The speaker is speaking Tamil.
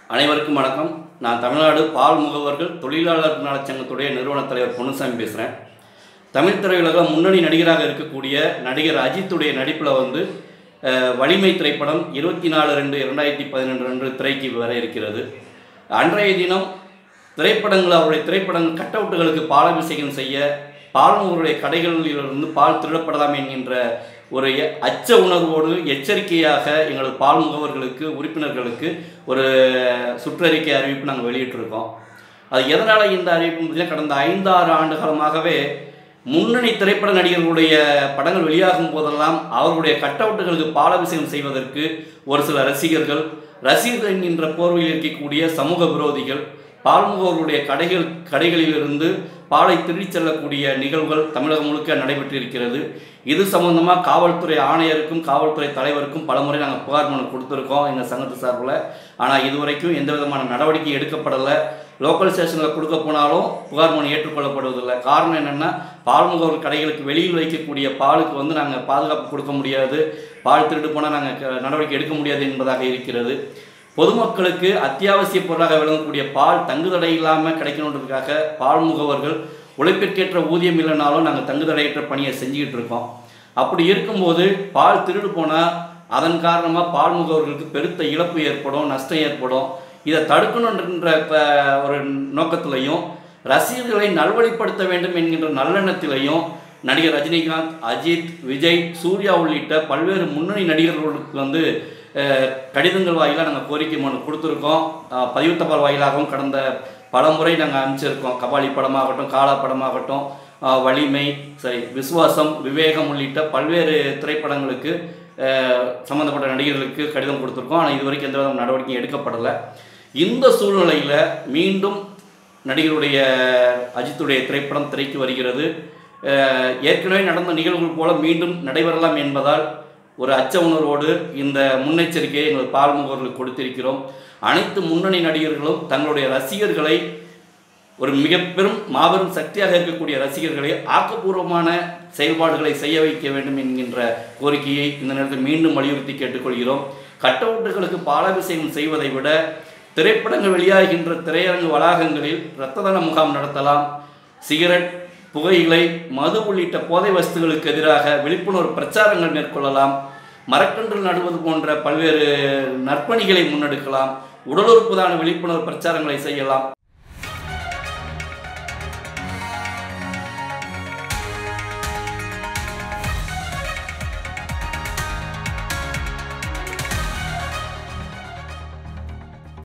அனைவருக்கும் வணக்கம் நான் தமிழ்நாடு பால் முகவர்கள் தொழிலாளர் நலச்சங்கத்துடைய நிறுவன தலைவர் பொன்னுசாமி பேசுகிறேன் தமிழ் திரையுலக முன்னணி நடிகராக இருக்கக்கூடிய நடிகர் அஜித்துடைய நடிப்பில் வந்து அஹ், வலிமை திரைப்படம் இருபத்தி நாலு ரெண்டு இரண்டாயிரத்தி பதினெண்டு அன்று திரைக்கு வர இருக்கிறது அன்றைய தினம் திரைப்படங்கள் அவருடைய திரைப்படங்கள் கட்டவுட்டுகளுக்கு பாலாபிஷேகம் செய்ய பால்முகருடைய கடைகளிலிருந்து பால் திருடப்படலாம் என்கின்ற ஒரு எ- அச்ச உணர்வோடு எச்சரிக்கையாக எங்களது பால் முகவர்களுக்கு உறுப்பினர்களுக்கு ஒரு சுற்றறிக்கை அறிவிப்பு நாங்கள் வெளியிட்டிருக்கோம் அது எதனால் இந்த அறிவிப்பு பார்த்தீங்கன்னா, கடந்த ஐந்தாறு ஆண்டு காலமாகவே முன்னணி திரைப்பட நடிகர்களுடைய படங்கள் வெளியாகும் போதெல்லாம் அவர்களுடைய கட்டவுட்டுகளுக்கு பாலாபிஷேகம் செய்வதற்கு ஒரு சில ரசிகர்கள் ரசிகர்கள் என்கின்ற போர்வையில் இருக்கக்கூடிய சமூக விரோதிகள் பால்முகவர்களுடைய கடைகள் கடைகளிலிருந்து பாலை திருடிச் செல்லக்கூடிய நிகழ்வுகள் தமிழகம் முழுக்க நடைபெற்றிருக்கிறது இது சம்பந்தமாக காவல்துறை ஆணையருக்கும் காவல்துறை தலைவருக்கும் பலமுறை நாங்கள் புகார் மனு கொடுத்துருக்கோம் எங்கள் சங்கத்து சார்பில் ஆனால் இதுவரைக்கும் எந்த விதமான நடவடிக்கை எடுக்கப்படலை லோக்கல் ஸ்டேஷனில் கொடுக்க போனாலும் புகார் மனு ஏற்றுக்கொள்ளப்படுவதில்லை காரணம் என்னென்னா பால்முகவர் கடைகளுக்கு வெளியில் வைக்கக்கூடிய பாலுக்கு வந்து நாங்கள் பாதுகாப்பு கொடுக்க முடியாது பால் திருடு போனால் நாங்கள் நடவடிக்கை எடுக்க முடியாது என்பதாக இருக்கிறது பொதுமக்களுக்கு அத்தியாவசிய பொருளாக விளங்கக்கூடிய பால் தங்குதடை இல்லாமல் கிடைக்கணுன்றதுக்காக பால் முகவர்கள் உழைப்பிற்கேற்ற ஊதியம் இல்லைனாலும் நாங்கள் தங்குதடையற்ற பணியை செஞ்சுக்கிட்டு இருக்கோம் அப்படி இருக்கும்போது பால் திருடு போனால் அதன் காரணமாக பால் முகவர்களுக்கு பெருத்த இழப்பு ஏற்படும் நஷ்டம் ஏற்படும் இதை தடுக்கணுன்ற ப- ஒரு நோக்கத்திலையும் ரசிகர்களை நல்வழிப்படுத்த வேண்டும் என்கின்ற நல்லெண்ணத்திலையும் நடிகர் ரஜினிகாந்த் அஜித் விஜய் சூர்யா உள்ளிட்ட பல்வேறு முன்னணி நடிகர்களுக்கு வந்து அஹ், கடிதங்கள் வாயிலாக நாங்கள் கோரிக்கை மனு கொடுத்துருக்கோம் அஹ், பதிவு தபால் வாயிலாகவும் கடந்த பல முறை நாங்கள் அனுப்பிச்சிருக்கோம் கபாலி படமாகட்டும் காலா படமாகட்டும் அஹ், வலிமை சரி விசுவாசம் விவேகம் உள்ளிட்ட பல்வேறு திரைப்படங்களுக்கு அஹ், சம்பந்தப்பட்ட நடிகர்களுக்கு கடிதம் கொடுத்துருக்கோம் ஆனால் இதுவரைக்கும் எந்த வித நடவடிக்கையும் எடுக்கப்படலை இந்த சூழ்நிலையில் மீண்டும் நடிகருடைய அஜித்துடைய திரைப்படம் திரைக்கு வருகிறது அஹ், ஏற்கனவே நடந்த நிகழ்வுகள் போல மீண்டும் நடைபெறலாம் என்பதால் ஒரு அச்ச உணர்வோடு இந்த முன்னெச்சரிக்கையை எங்கள் பால்முகர்களுக்கு கொடுத்திருக்கிறோம் அனைத்து முன்னணி நடிகர்களும் தங்களுடைய ரசிகர்களை ஒரு மிக பெரும் மாபெரும் சக்தியாக இருக்கக்கூடிய ரசிகர்களை ஆக்கப்பூர்வமான செயல்பாடுகளை செய்ய வைக்க வேண்டும் என்கின்ற கோரிக்கையை இந்த நேரத்தில் மீண்டும் வலியுறுத்தி கேட்டுக்கொள்கிறோம் கட்டவுட்டுகளுக்கு பாலாபிஷேகம் செய்வதை விட திரைப்படங்கள் வெளியாகின்ற திரையரங்கு வளாகங்களில் இரத்த தான முகாம் நடத்தலாம் சிகரெட் புகையிலை மது உள்ளிட்ட போதை வஸ்துகளுக்கு எதிராக விழிப்புணர்வு பிரச்சாரங்கள் மேற்கொள்ளலாம் மரக்கன்று நடுவது போன்ற பல்வேறு நற்பணிகளை முன்னெடுக்கலாம் உடலுறுப்புதான விழிப்புணர்வு பிரச்சாரங்களை செய்யலாம்